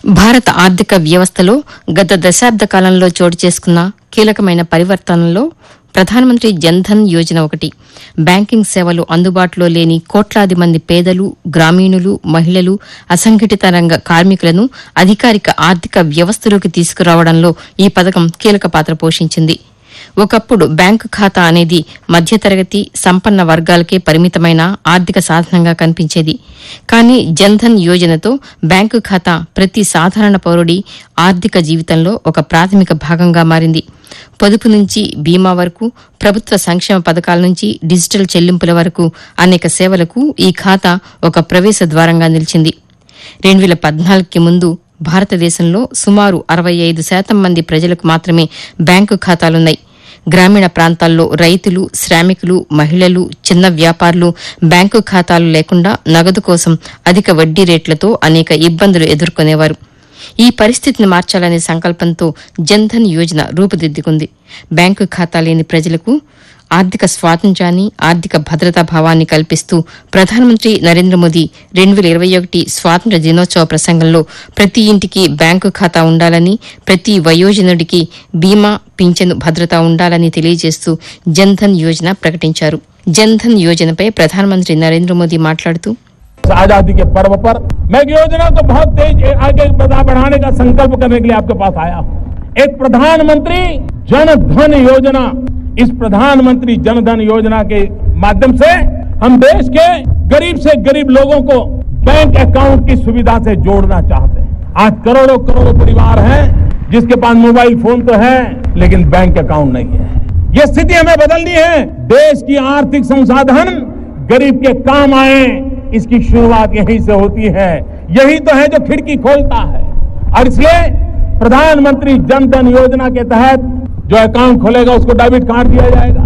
భారత ఆర్థిక వ్యవస్థలో గత దశాబ్ద కాలంలో చోటు చేసుకున్న కీలకమైన పరివర్తనలో ప్రధానమంత్రి జన్ధన్ యోజన ఒకటి బ్యాంకింగ్ సేవలు అందుబాటులో లేని కోట్లాది మంది పేదలు గ్రామీణులు మహిళలు అసంఘటిత రంగ కార్మికులను అధికారిక ఆర్థిక వ్యవస్థలోకి తీసుకురావడంలో ఈ పథకం కీలక పాత్ర పోషించింది ఒకప్పుడు బ్యాంకు ఖాతా అనేది మధ్యతరగతి సంపన్న వర్గాలకే పరిమితమైన ఆర్థిక సాధనంగా కనిపించేది కానీ జన్ధన్ యోజనతో బ్యాంకు ఖాతా ప్రతి సాధారణ పౌరుడి ఆర్థిక జీవితంలో ఒక ప్రాథమిక భాగంగా మారింది పొదుపు నుంచి బీమా వరకు ప్రభుత్వ సంక్షేమ పథకాల నుంచి డిజిటల్ చెల్లింపుల వరకు అనేక సేవలకు ఈ ఖాతా ఒక ప్రవేశ ద్వారంగా నిలిచింది రెండు వేల పద్నాలుగుకి ముందు భారతదేశంలో సుమారు అరవై ఐదు శాతం మంది ప్రజలకు మాత్రమే బ్యాంకు ఖాతాలున్నాయి గ్రామీణ ప్రాంతాల్లో రైతులు శ్రామికులు మహిళలు చిన్న వ్యాపారులు బ్యాంకు ఖాతాలు లేకుండా నగదు కోసం అధిక వడ్డీ రేట్లతో అనేక ఇబ్బందులు ఎదుర్కొనేవారు ఈ పరిస్థితిని మార్చాలనే సంకల్పంతో జన్ధన్ యోజన రూపుదిద్దుకుంది బ్యాంకు ఖాతా లేని ప్రజలకు ఆర్థిక స్వాతంత్ర్యాన్ని ఆర్థిక భద్రతా భావాన్ని కల్పిస్తూ ప్రధానమంత్రి నరేంద్ర మోదీ రెండు వేల ఇరవై ఒకటి స్వాతంత్ర్య దినోత్సవ ప్రసంగంలో ప్రతి ఇంటికి బ్యాంకు ఖాతా ఉండాలని ప్రతి వయోజనుడికి బీమా పింఛను భద్రత ఉండాలని తెలియజేస్తూ జన్ధన్ యోజన ప్రకటించారు జన్ధన్ యోజనపై ప్రధానమంత్రి నరేంద్ర మోదీ మాట్లాడుతూ इस आजादी के पर्व पर मैं एक योजना को बहुत तेज आगे बढ़ा- बढ़ाने का संकल्प करने के लिए आपके पास आया हूं एक प्रधानमंत्री जन धन योजना इस प्रधानमंत्री जन धन योजना के माध्यम से हम देश के गरीब से गरीब लोगों को बैंक अकाउंट की सुविधा से जोड़ना चाहते हैं आज करोड़ों करोड़ों परिवार हैं जिसके पास मोबाइल फोन तो है लेकिन बैंक अकाउंट नहीं है ये स्थिति हमें बदलनी है देश की आर्थिक संसाधन गरीब के काम आए इसकी शुरुआत यहीं से होती है यही तो है जो खिड़की खोलता है और इसलिए प्रधानमंत्री जन धन योजना के तहत जो अकाउंट खोलेगा उसको डेबिट कार्ड दिया जाएगा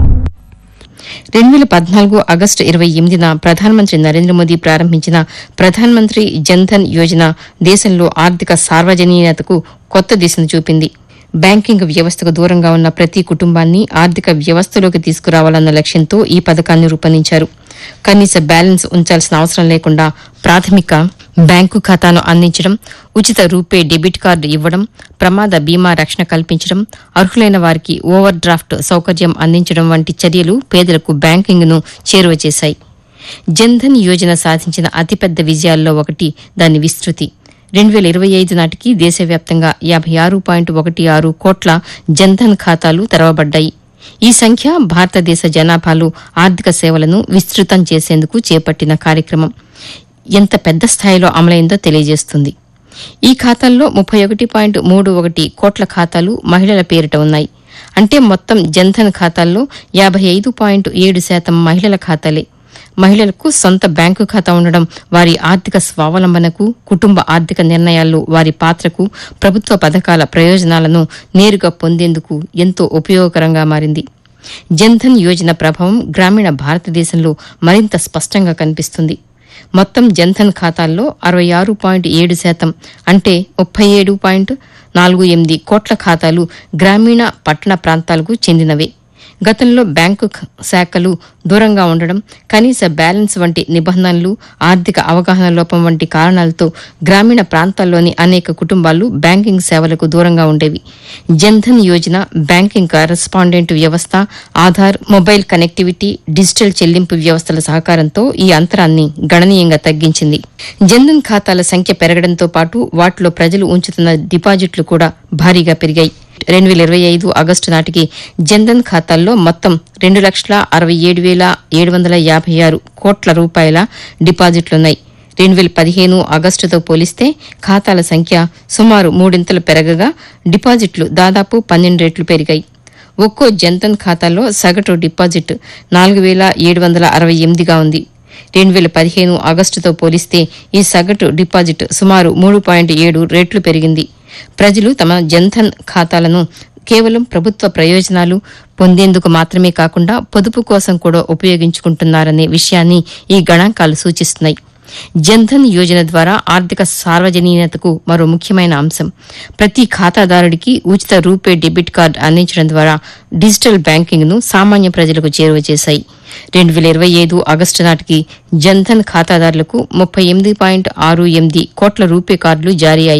రెండు వేల పద్నాలుగు ఆగస్టు ఇరవై ఎనిమిదిన ప్రధానమంత్రి నరేంద్ర మోదీ ప్రారంభించిన ప్రధానమంత్రి జన్ధన్ యోజన దేశంలో ఆర్థిక సార్వజనీయతకు కొత్త దిశను చూపింది బ్యాంకింగ్ వ్యవస్థకు దూరంగా ఉన్న ప్రతి కుటుంబాన్ని ఆర్థిక వ్యవస్థలోకి తీసుకురావాలన్న లక్ష్యంతో ఈ పథకాన్ని రూపొందించారు కనీస బ్యాలెన్స్ ఉంచాల్సిన అవసరం లేకుండా ప్రాథమిక బ్యాంకు ఖాతాను అందించడం ఉచిత రూపే డెబిట్ కార్డు ఇవ్వడం ప్రమాద బీమా రక్షణ కల్పించడం అర్హులైన వారికి ఓవర్ డ్రాఫ్ట్ సౌకర్యం అందించడం వంటి చర్యలు పేదలకు బ్యాంకింగ్ను చేరువ చేశాయి జన్ధన్ యోజన సాధించిన అతిపెద్ద విజయాల్లో ఒకటి దాని విస్తృతి రెండు వేల ఇరవై ఐదు నాటికి దేశవ్యాప్తంగా యాభై ఆరు పాయింట్ ఒకటి ఆరు కోట్ల జన్ధన్ ఖాతాలు తెరవబడ్డాయి ఈ సంఖ్య భారతదేశ జనాభాలో ఆర్థిక సేవలను విస్తృతం చేసేందుకు చేపట్టిన కార్యక్రమం ఎంత పెద్ద స్థాయిలో అమలైందో తెలియజేస్తుంది ఈ ఖాతాల్లో ముప్పై ఒకటి పాయింట్ మూడు ఒకటి కోట్ల ఖాతాలు మహిళల పేరిట ఉన్నాయి అంటే మొత్తం జన్ధన్ ఖాతాల్లో యాభై ఐదు పాయింట్ ఏడు శాతం మహిళల ఖాతాలే మహిళలకు సొంత బ్యాంకు ఖాతా ఉండడం వారి ఆర్థిక స్వావలంబనకు కుటుంబ ఆర్థిక నిర్ణయాల్లో వారి పాత్రకు ప్రభుత్వ పథకాల ప్రయోజనాలను నేరుగా పొందేందుకు ఎంతో ఉపయోగకరంగా మారింది జన్ధన్ యోజన ప్రభావం గ్రామీణ భారతదేశంలో మరింత స్పష్టంగా కనిపిస్తుంది మొత్తం జన్ధన్ ఖాతాల్లో అరవై ఆరు పాయింట్ ఏడు శాతం అంటే ముప్పై ఏడు పాయింట్ నాలుగు ఎనిమిది కోట్ల ఖాతాలు గ్రామీణ పట్టణ ప్రాంతాలకు చెందినవే గతంలో బ్యాంకు ఖ- శాఖలు దూరంగా ఉండడం కనీస బ్యాలెన్స్ వంటి నిబంధనలు ఆర్థిక అవగాహన లోపం వంటి కారణాలతో గ్రామీణ ప్రాంతాల్లోని అనేక కుటుంబాలు బ్యాంకింగ్ సేవలకు దూరంగా ఉండేవి జన్ధన్ యోజన బ్యాంకింగ్ కరెస్పాండెంట్ వ్యవస్థ ఆధార్ మొబైల్ కనెక్టివిటీ డిజిటల్ చెల్లింపు వ్యవస్థల సహకారంతో ఈ అంతరాన్ని గణనీయంగా తగ్గించింది జన్ధన్ ఖాతాల సంఖ్య పెరగడంతో పాటు వాటిలో ప్రజలు ఉంచుతున్న డిపాజిట్లు కూడా భారీగా పెరిగాయి రెండు వేల ఇరవై ఐదు ఆగస్టు నాటికి జన్ధన్ ఖాతాల్లో మొత్తం రెండు లక్షల అరవై ఏడు వేల ఏడు వందల యాభై ఆరు కోట్ల రూపాయల డిపాజిట్లున్నాయి రెండు వేల పదిహేను ఆగస్టుతో పోలిస్తే ఖాతాల సంఖ్య సుమారు మూడింతలు పెరగగా డిపాజిట్లు దాదాపు పన్నెండు రెట్లు పెరిగాయి ఒక్కో జన్ధన్ ఖాతాలో సగటు డిపాజిట్ నాలుగు వేల ఏడు వందల అరవై ఎనిమిదిగా ఉంది రెండు వేల పదిహేను ఆగస్టుతో పోలిస్తే ఈ సగటు డిపాజిట్ సుమారు మూడు పాయింట్ ఏడు రెట్లు పెరిగింది ప్రజలు తమ జన్ధన్ ఖాతాలను కేవలం ప్రభుత్వ ప్రయోజనాలు పొందేందుకు మాత్రమే కాకుండా పొదుపు కోసం కూడా ఉపయోగించుకుంటున్నారనే విషయాన్ని ఈ గణాంకాలు సూచిస్తున్నాయి జన్ధన్ యోజన ద్వారా ఆర్థిక సార్వజనీయతకు మరో ముఖ్యమైన అంశం ప్రతి ఖాతాదారుడికి ఉచిత రూపే డెబిట్ కార్డు అందించడం ద్వారా డిజిటల్ బ్యాంకింగ్ ను సామాన్య ప్రజలకు చేరువ చేశాయి రెండు వేల ఇరవై ఐదు ఆగస్టు నాటికి జన్ధన్ ఖాతాదారులకు ముప్పై ఎనిమిది పాయింట్ ఆరు ఎనిమిది కోట్ల రూపే కార్డులు జారీ అయ్యాయి